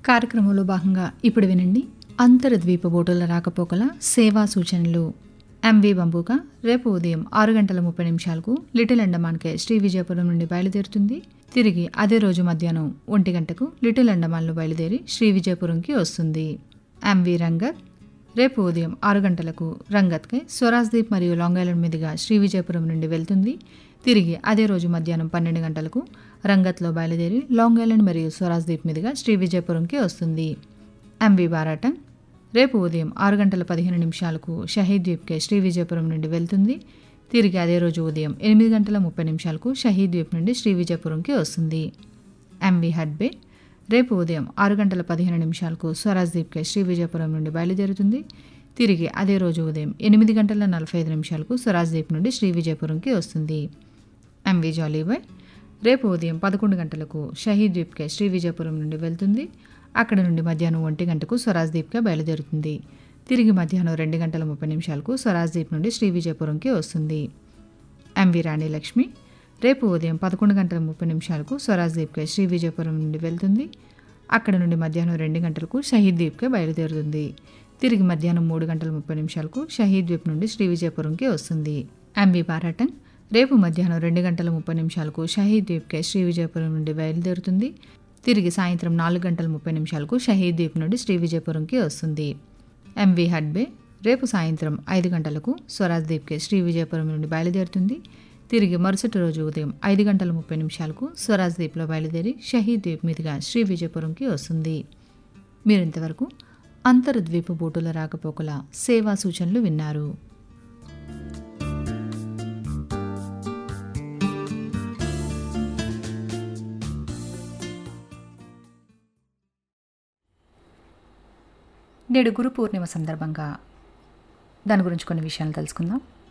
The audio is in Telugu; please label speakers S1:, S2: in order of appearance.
S1: కార్యక్రమంలో భాగంగా ఇప్పుడు వినండి అంతర్ద్వీప బోటుల రాకపోకల సేవా సూచనలు ఎంవి బంబుగా రేపు ఉదయం ఆరు గంటల ముప్పై నిమిషాలకు లిటిల్ అండమాన్కే శ్రీ విజయపురం నుండి బయలుదేరుతుంది తిరిగి అదే రోజు మధ్యాహ్నం ఒంటి గంటకు లిటిల్ అండమాన్లో బయలుదేరి శ్రీ విజయపురంకి వస్తుంది ఎంవి రంగత్ రేపు ఉదయం ఆరు గంటలకు రంగత్కై స్వరాజ్దీప్ మరియు లాంగ్ ఐలాండ్ మీదుగా శ్రీ విజయపురం నుండి వెళ్తుంది తిరిగి అదే రోజు మధ్యాహ్నం పన్నెండు గంటలకు రంగత్లో బయలుదేరి లాంగ్ ఐలాండ్ మరియు స్వరాజ్దీప్ మీదుగా శ్రీ విజయపురంకి వస్తుంది ఎంవి బారాటన్ రేపు ఉదయం ఆరు గంటల పదిహేను నిమిషాలకు షహీద్ ద్వీప్కే శ్రీ విజయపురం నుండి వెళ్తుంది తిరిగి అదే రోజు ఉదయం ఎనిమిది గంటల ముప్పై నిమిషాలకు షహీద్ ద్వీప్ నుండి శ్రీ విజయపురంకి వస్తుంది ఎంవి హడ్బే రేపు ఉదయం ఆరు గంటల పదిహేను నిమిషాలకు స్వరాజ్ దీప్కే శ్రీ విజయపురం నుండి బయలుదేరుతుంది తిరిగి అదే రోజు ఉదయం ఎనిమిది గంటల నలభై ఐదు నిమిషాలకు స్వరాజ్ దీప్ నుండి శ్రీ విజయపురంకి వస్తుంది ఎంవి జాలీబాయ్ రేపు ఉదయం పదకొండు గంటలకు షహీద్ ద్వీప్కే శ్రీ విజయపురం నుండి వెళ్తుంది అక్కడ నుండి మధ్యాహ్నం ఒంటి గంటకు స్వరాజ్ దీప్గా బయలుదేరుతుంది తిరిగి మధ్యాహ్నం రెండు గంటల ముప్పై నిమిషాలకు స్వరాజ్ దీప్ నుండి శ్రీ విజయపురంకి వస్తుంది ఎంవి రాణి లక్ష్మి రేపు ఉదయం పదకొండు గంటల ముప్పై నిమిషాలకు స్వరాజ్ దీప్కే శ్రీ విజయపురం నుండి వెళ్తుంది అక్కడ నుండి మధ్యాహ్నం రెండు గంటలకు షహీద్ ద్వీప్కే బయలుదేరుతుంది తిరిగి మధ్యాహ్నం మూడు గంటల ముప్పై నిమిషాలకు షహీద్ ద్వీప్ నుండి శ్రీ విజయపురంకి వస్తుంది ఎంవి పారాటన్ రేపు మధ్యాహ్నం రెండు గంటల ముప్పై నిమిషాలకు షహీద్ ద్వీప్కే శ్రీ విజయపురం నుండి బయలుదేరుతుంది తిరిగి సాయంత్రం నాలుగు గంటల ముప్పై నిమిషాలకు షహీద్ ద్వీప్ నుండి శ్రీ విజయపురంకి వస్తుంది ఎంవి హడ్బే రేపు సాయంత్రం ఐదు గంటలకు స్వరాజ్ దీప్కే శ్రీ విజయపురం నుండి బయలుదేరుతుంది తిరిగి మరుసటి రోజు ఉదయం ఐదు గంటల ముప్పై నిమిషాలకు స్వరాజ్ దీప్లో బయలుదేరి షహీద్ ద్వీప్ మీదుగా శ్రీ విజయపురంకి వస్తుంది మీరు ఇంతవరకు అంతర్ద్వీప బోటుల రాకపోకల సేవా సూచనలు విన్నారు నేడు గురు పూర్ణిమ సందర్భంగా దాని గురించి కొన్ని విషయాలు తెలుసుకుందాం